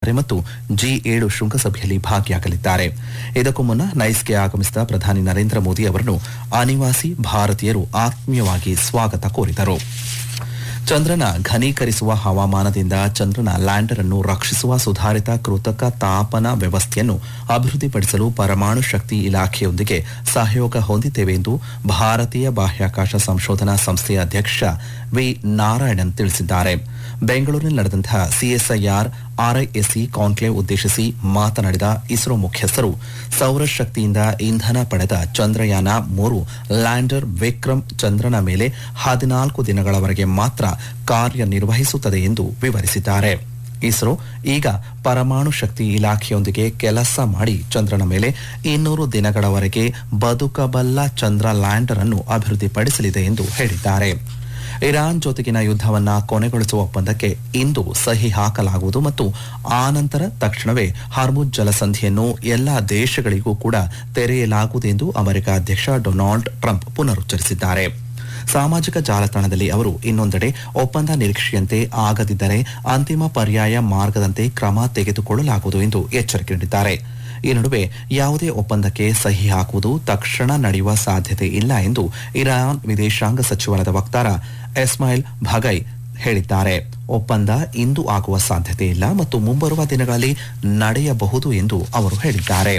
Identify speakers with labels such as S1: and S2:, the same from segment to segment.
S1: ನಡೆಸಲಿದ್ದಾರೆ ಮತ್ತು ಜಿ ಏಳು ಶೃಂಗಸಭೆಯಲ್ಲಿ ಭಾಗಿಯಾಗಲಿದ್ದಾರೆ ಇದಕ್ಕೂ ಮುನ್ನ ನೈಸ್ಗೆ ಆಗಮಿಸಿದ ಪ್ರಧಾನಿ ನರೇಂದ್ರ ಮೋದಿ ಅವರನ್ನು ಅನಿವಾಸಿ ಭಾರತೀಯರು ಆತ್ಮೀಯವಾಗಿ ಸ್ವಾಗತ ಕೋರಿದರು ಚಂದ್ರನ ಘನೀಕರಿಸುವ ಹವಾಮಾನದಿಂದ ಚಂದ್ರನ ಲ್ಯಾಂಡರ್ ಅನ್ನು ರಕ್ಷಿಸುವ ಸುಧಾರಿತ ಕೃತಕ ತಾಪನ ವ್ಯವಸ್ಥೆಯನ್ನು ಅಭಿವೃದ್ಧಿಪಡಿಸಲು ಪರಮಾಣು ಶಕ್ತಿ ಇಲಾಖೆಯೊಂದಿಗೆ ಸಹಯೋಗ ಹೊಂದಿದ್ದೇವೆ ಎಂದು ಭಾರತೀಯ ಬಾಹ್ಯಾಕಾಶ ಸಂಶೋಧನಾ ಸಂಸ್ಥೆಯ ಅಧ್ಯಕ್ಷ ವಿ ನಾರಾಯಣನ್ ತಿಳಿಸಿದ್ದಾರೆ ಬೆಂಗಳೂರಿನಲ್ಲಿ ನಡೆದಂತಹ ಸಿಎಸ್ಐಆರ್ ಆರ್ಐಎಸ್ಸಿ ಕಾನ್ಕ್ಲೇವ್ ಉದ್ದೇಶಿಸಿ ಮಾತನಾಡಿದ ಇಸ್ರೋ ಮುಖ್ಯಸ್ಥರು ಸೌರಶಕ್ತಿಯಿಂದ ಇಂಧನ ಪಡೆದ ಚಂದ್ರಯಾನ ಮೂರು ಲ್ಯಾಂಡರ್ ವಿಕ್ರಮ್ ಚಂದ್ರನ ಮೇಲೆ ಹದಿನಾಲ್ಕು ದಿನಗಳವರೆಗೆ ಮಾತ್ರ ಕಾರ್ಯನಿರ್ವಹಿಸುತ್ತದೆ ಎಂದು ವಿವರಿಸಿದ್ದಾರೆ ಇಸ್ರೋ ಈಗ ಪರಮಾಣು ಶಕ್ತಿ ಇಲಾಖೆಯೊಂದಿಗೆ ಕೆಲಸ ಮಾಡಿ ಚಂದ್ರನ ಮೇಲೆ ಇನ್ನೂರು ದಿನಗಳವರೆಗೆ ಬದುಕಬಲ್ಲ ಚಂದ್ರ ಲ್ಯಾಂಡರ್ ಅನ್ನು ಅಭಿವೃದ್ಧಿಪಡಿಸಲಿದೆ ಎಂದು ಹೇಳಿದ್ದಾರೆ ಇರಾನ್ ಜೊತೆಗಿನ ಯುದ್ಧವನ್ನ ಕೊನೆಗೊಳಿಸುವ ಒಪ್ಪಂದಕ್ಕೆ ಇಂದು ಸಹಿ ಹಾಕಲಾಗುವುದು ಮತ್ತು ಆನಂತರ ತಕ್ಷಣವೇ ಹಾರ್ಮುಜ್ ಜಲಸಂಧಿಯನ್ನು ಎಲ್ಲಾ ದೇಶಗಳಿಗೂ ಕೂಡ ತೆರೆಯಲಾಗುವುದು ಎಂದು ಅಮೆರಿಕ ಅಧ್ಯಕ್ಷ ಡೊನಾಲ್ಡ್ ಟ್ರಂಪ್ ಪುನರುಚ್ಚರಿಸಿದ್ದಾರೆ ಸಾಮಾಜಿಕ ಜಾಲತಾಣದಲ್ಲಿ ಅವರು ಇನ್ನೊಂದೆಡೆ ಒಪ್ಪಂದ ನಿರೀಕ್ಷೆಯಂತೆ ಆಗದಿದ್ದರೆ ಅಂತಿಮ ಪರ್ಯಾಯ ಮಾರ್ಗದಂತೆ ಕ್ರಮ ತೆಗೆದುಕೊಳ್ಳಲಾಗುವುದು ಎಂದು ಎಚ್ಚರಿಕೆ ನೀಡಿದ್ದಾರೆ ಈ ನಡುವೆ ಯಾವುದೇ ಒಪ್ಪಂದಕ್ಕೆ ಸಹಿ ಹಾಕುವುದು ತಕ್ಷಣ ನಡೆಯುವ ಸಾಧ್ಯತೆ ಇಲ್ಲ ಎಂದು ಇರಾನ್ ವಿದೇಶಾಂಗ ಸಚಿವಾಲಯದ ವಕ್ತಾರ ಎಸ್ಮಾಯಿಲ್ ಭಗೈ ಹೇಳಿದ್ದಾರೆ ಒಪ್ಪಂದ ಇಂದು ಆಗುವ ಸಾಧ್ಯತೆ ಇಲ್ಲ ಮತ್ತು ಮುಂಬರುವ ದಿನಗಳಲ್ಲಿ ನಡೆಯಬಹುದು ಎಂದು ಅವರು ಹೇಳಿದ್ದಾರೆ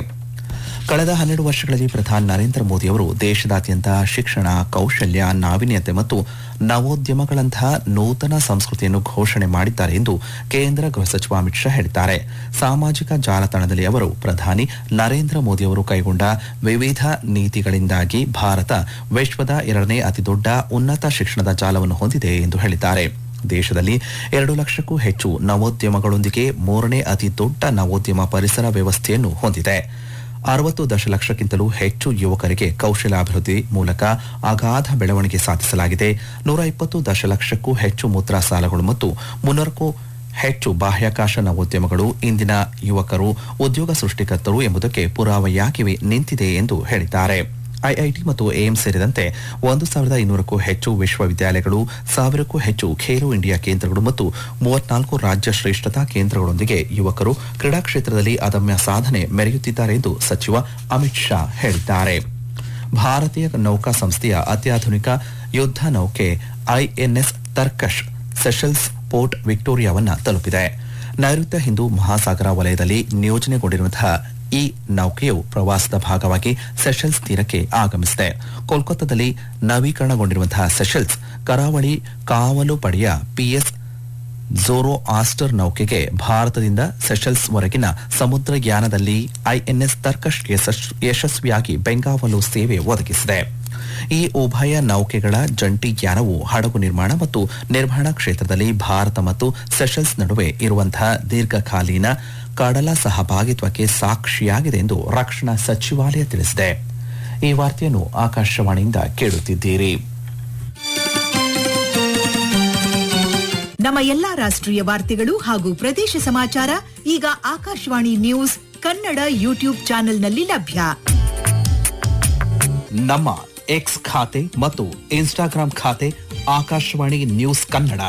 S1: ಕಳೆದ ಹನ್ನೆರಡು ವರ್ಷಗಳಲ್ಲಿ ಪ್ರಧಾನಿ ನರೇಂದ್ರ ಮೋದಿ ಅವರು ದೇಶದಾದ್ಯಂತ ಶಿಕ್ಷಣ ಕೌಶಲ್ಯ ನಾವೀನ್ಯತೆ ಮತ್ತು ನವೋದ್ಯಮಗಳಂತಹ ನೂತನ ಸಂಸ್ಕೃತಿಯನ್ನು ಘೋಷಣೆ ಮಾಡಿದ್ದಾರೆ ಎಂದು ಕೇಂದ್ರ ಗೃಹ ಸಚಿವ ಅಮಿತ್ ಶಾ ಹೇಳಿದ್ದಾರೆ ಸಾಮಾಜಿಕ ಜಾಲತಾಣದಲ್ಲಿ ಅವರು ಪ್ರಧಾನಿ ನರೇಂದ್ರ ಮೋದಿ ಅವರು ಕೈಗೊಂಡ ವಿವಿಧ ನೀತಿಗಳಿಂದಾಗಿ ಭಾರತ ವಿಶ್ವದ ಎರಡನೇ ಅತಿದೊಡ್ಡ ಉನ್ನತ ಶಿಕ್ಷಣದ ಜಾಲವನ್ನು ಹೊಂದಿದೆ ಎಂದು ಹೇಳಿದ್ದಾರೆ ದೇಶದಲ್ಲಿ ಎರಡು ಲಕ್ಷಕ್ಕೂ ಹೆಚ್ಚು ನವೋದ್ಯಮಗಳೊಂದಿಗೆ ಮೂರನೇ ಅತಿ ದೊಡ್ಡ ನವೋದ್ಯಮ ಪರಿಸರ ವ್ಯವಸ್ಥೆಯನ್ನು ಹೊಂದಿದೆ ಅರವತ್ತು ದಶಲಕ್ಷಕ್ಕಿಂತಲೂ ಹೆಚ್ಚು ಯುವಕರಿಗೆ ಕೌಶಲಾಭಿವೃದ್ಧಿ ಮೂಲಕ ಅಗಾಧ ಬೆಳವಣಿಗೆ ಸಾಧಿಸಲಾಗಿದೆ ನೂರ ಇಪ್ಪತ್ತು ದಶಲಕ್ಷಕ್ಕೂ ಹೆಚ್ಚು ಮುದ್ರಾ ಸಾಲಗಳು ಮತ್ತು ಮುನ್ನೂರಕ್ಕೂ ಹೆಚ್ಚು ಬಾಹ್ಯಾಕಾಶ ನವೋದ್ಯಮಗಳು ಇಂದಿನ ಯುವಕರು ಉದ್ಯೋಗ ಸೃಷ್ಟಿಕರ್ತರು ಎಂಬುದಕ್ಕೆ ಪುರಾವೆಯಾಗಿವೆ ನಿಂತಿದೆ ಎಂದು ಹೇಳಿದ್ದಾರೆ ಐಐಟಿ ಮತ್ತು ಏಮ್ಸ್ ಸೇರಿದಂತೆ ಒಂದು ಸಾವಿರದ ಇನ್ನೂರಕ್ಕೂ ಹೆಚ್ಚು ವಿಶ್ವವಿದ್ಯಾಲಯಗಳು ಸಾವಿರಕ್ಕೂ ಹೆಚ್ಚು ಖೇಲೋ ಇಂಡಿಯಾ ಕೇಂದ್ರಗಳು ಮತ್ತು ಮೂವತ್ನಾಲ್ಕು ರಾಜ್ಯ ಶ್ರೇಷ್ಠತಾ ಕೇಂದ್ರಗಳೊಂದಿಗೆ ಯುವಕರು ಕ್ರೀಡಾ ಕ್ಷೇತ್ರದಲ್ಲಿ ಅದಮ್ಯ ಸಾಧನೆ ಮೆರೆಯುತ್ತಿದ್ದಾರೆ ಎಂದು ಸಚಿವ ಅಮಿತ್ ಶಾ ಹೇಳಿದ್ದಾರೆ ಭಾರತೀಯ ನೌಕಾ ಸಂಸ್ಥೆಯ ಅತ್ಯಾಧುನಿಕ ಯುದ್ಧ ನೌಕೆ ಐಎನ್ಎಸ್ ತರ್ಕಶ್ ಸೆಷಲ್ಸ್ ಪೋರ್ಟ್ ವಿಕ್ಟೋರಿಯಾವನ್ನ ತಲುಪಿದೆ ನೈಋತ್ಯ ಹಿಂದೂ ಮಹಾಸಾಗರ ವಲಯದಲ್ಲಿ ನಿಯೋಜನೆಗೊಂಡಿರುವಂತಹ ಈ ನೌಕೆಯು ಪ್ರವಾಸದ ಭಾಗವಾಗಿ ಸೆಷಲ್ಸ್ ತೀರಕ್ಕೆ ಆಗಮಿಸಿದೆ ಕೋಲ್ಕತ್ತಾದಲ್ಲಿ ನವೀಕರಣಗೊಂಡಿರುವಂತಹ ಸೆಷಲ್ಸ್ ಕರಾವಳಿ ಕಾವಲು ಪಡೆಯ ಪಿಎಸ್ ಝೋರೋ ಆಸ್ಟರ್ ನೌಕೆಗೆ ಭಾರತದಿಂದ ಸೆಷಲ್ಸ್ ವರೆಗಿನ ಸಮುದ್ರಯಾನದಲ್ಲಿ ಐಎನ್ಎಸ್ ತರ್ಕಶ್ ಯಶಸ್- ಯಶಸ್ವಿಯಾಗಿ ಬೆಂಗಾವಲು ಸೇವೆ ಒದಗಿಸಿದೆ ಈ ಉಭಯ ನೌಕೆಗಳ ಜಂಟಿ ಯಾನವು ಹಡಗು ನಿರ್ಮಾಣ ಮತ್ತು ನಿರ್ವಹಣಾ ಕ್ಷೇತ್ರದಲ್ಲಿ ಭಾರತ ಮತ್ತು ಸೆಷಲ್ಸ್ ನಡುವೆ ಇರುವಂತಹ ದೀರ್ಘಕಾಲೀನ ಕಡಲ ಸಹಭಾಗಿತ್ವಕ್ಕೆ ಸಾಕ್ಷಿಯಾಗಿದೆ ಎಂದು ರಕ್ಷಣಾ ಸಚಿವಾಲಯ ತಿಳಿಸಿದೆ ಈ ವಾರ್ತೆಯನ್ನು ಆಕಾಶವಾಣಿಯಿಂದ ಕೇಳುತ್ತಿದ್ದೀರಿ
S2: ನಮ್ಮ ಎಲ್ಲಾ ರಾಷ್ಟ್ರೀಯ ವಾರ್ತೆಗಳು ಹಾಗೂ ಪ್ರದೇಶ ಸಮಾಚಾರ ಈಗ ಆಕಾಶವಾಣಿ ನ್ಯೂಸ್ ಕನ್ನಡ ಯೂಟ್ಯೂಬ್ ಚಾನೆಲ್ನಲ್ಲಿ ಲಭ್ಯ
S1: ನಮ್ಮ ಎಕ್ಸ್ ಖಾತೆ ಮತ್ತು ಇನ್ಸ್ಟಾಗ್ರಾಂ ಖಾತೆ ಆಕಾಶವಾಣಿ ನ್ಯೂಸ್ ಕನ್ನಡ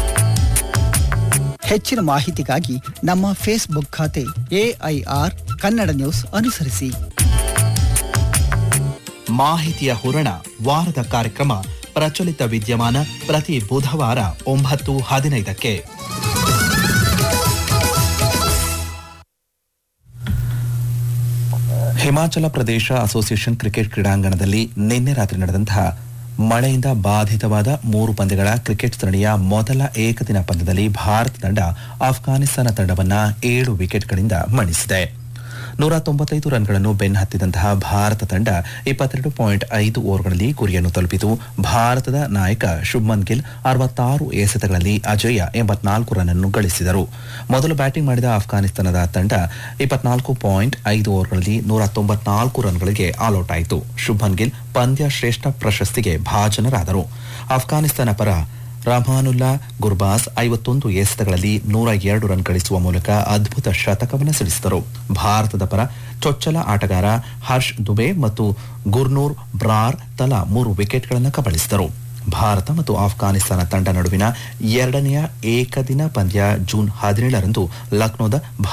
S3: ಹೆಚ್ಚಿನ ಮಾಹಿತಿಗಾಗಿ ನಮ್ಮ ಫೇಸ್ಬುಕ್ ಖಾತೆ ಎಐಆರ್ ಕನ್ನಡ ನ್ಯೂಸ್ ಅನುಸರಿಸಿ
S1: ಮಾಹಿತಿಯ ಹೂರಣ ವಾರದ ಕಾರ್ಯಕ್ರಮ ಪ್ರಚಲಿತ ವಿದ್ಯಮಾನ ಪ್ರತಿ ಬುಧವಾರ ಒಂಬತ್ತು ಹದಿನೈದಕ್ಕೆ ಹಿಮಾಚಲ ಪ್ರದೇಶ ಅಸೋಸಿಯೇಷನ್ ಕ್ರಿಕೆಟ್ ಕ್ರೀಡಾಂಗಣದಲ್ಲಿ ನಿನ್ನೆ ರಾತ್ರಿ ನಡೆದಂತಹ ಮಳೆಯಿಂದ ಬಾಧಿತವಾದ ಮೂರು ಪಂದ್ಯಗಳ ಕ್ರಿಕೆಟ್ ಸರಣಿಯ ಮೊದಲ ಏಕದಿನ ಪಂದ್ಯದಲ್ಲಿ ಭಾರತ ತಂಡ ಆಫ್ಘಾನಿಸ್ತಾನ ತಂಡವನ್ನ ಏಳು ವಿಕೆಟ್ಗಳಿಂದ ಮಣಿಸಿದೆ ನೂರ ತೊಂಬತ್ತೈದು ರನ್ಗಳನ್ನು ಬೆನ್ನಹತ್ತಿದಂತಹ ಭಾರತ ತಂಡ ಇಪ್ಪತ್ತೆರಡು ಪಾಯಿಂಟ್ ಐದು ಓವರ್ಗಳಲ್ಲಿ ಗುರಿಯನ್ನು ತಲುಪಿತು ಭಾರತದ ನಾಯಕ ಶುಭ್ಮನ್ ಗಿಲ್ ಅರವತ್ತಾರು ಎಸೆತಗಳಲ್ಲಿ ಅಜೇಯ ಎಂಬತ್ನಾಲ್ಕು ರನ್ ಅನ್ನು ಗಳಿಸಿದರು ಮೊದಲು ಬ್ಯಾಟಿಂಗ್ ಮಾಡಿದ ಆಫ್ಘಾನಿಸ್ತಾನದ ತಂಡ ಇಪ್ಪತ್ನಾಲ್ಕು ಪಾಯಿಂಟ್ ಐದು ಓವರ್ಗಳಲ್ಲಿ ನೂರ ತೊಂಬತ್ನಾಲ್ಕು ರನ್ಗಳಿಗೆ ಆಲ್ಔಟ್ ಆಯಿತು ಶುಭ್ಮನ್ ಗಿಲ್ ಪಂದ್ಯ ಶ್ರೇಷ್ಠ ಪ್ರಶಸ್ತಿಗೆ ಭಾಜನರಾದರು ಆಫ್ಘಾನಿಸ್ತಾನ ಪರ ರಹಮಾನುಲ್ಲಾ ಗುರ್ಬಾಸ್ ಐವತ್ತೊಂದು ಎಸೆತಗಳಲ್ಲಿ ನೂರ ಎರಡು ರನ್ ಗಳಿಸುವ ಮೂಲಕ ಅದ್ಭುತ ಶತಕವನ್ನು ಸಿಡಿಸಿದರು ಭಾರತದ ಪರ ಚೊಚ್ಚಲ ಆಟಗಾರ ಹರ್ಷ್ ದುಬೆ ಮತ್ತು ಗುರ್ನೂರ್ ಬ್ರಾರ್ ತಲಾ ಮೂರು ವಿಕೆಟ್ಗಳನ್ನು ಕಬಳಿಸಿದರು ಭಾರತ ಮತ್ತು ಆಫ್ಘಾನಿಸ್ತಾನ ತಂಡ ನಡುವಿನ ಎರಡನೆಯ ಏಕದಿನ ಪಂದ್ಯ ಜೂನ್ ಹದಿನೇಳರಂದು ಲಕ್ನೋದ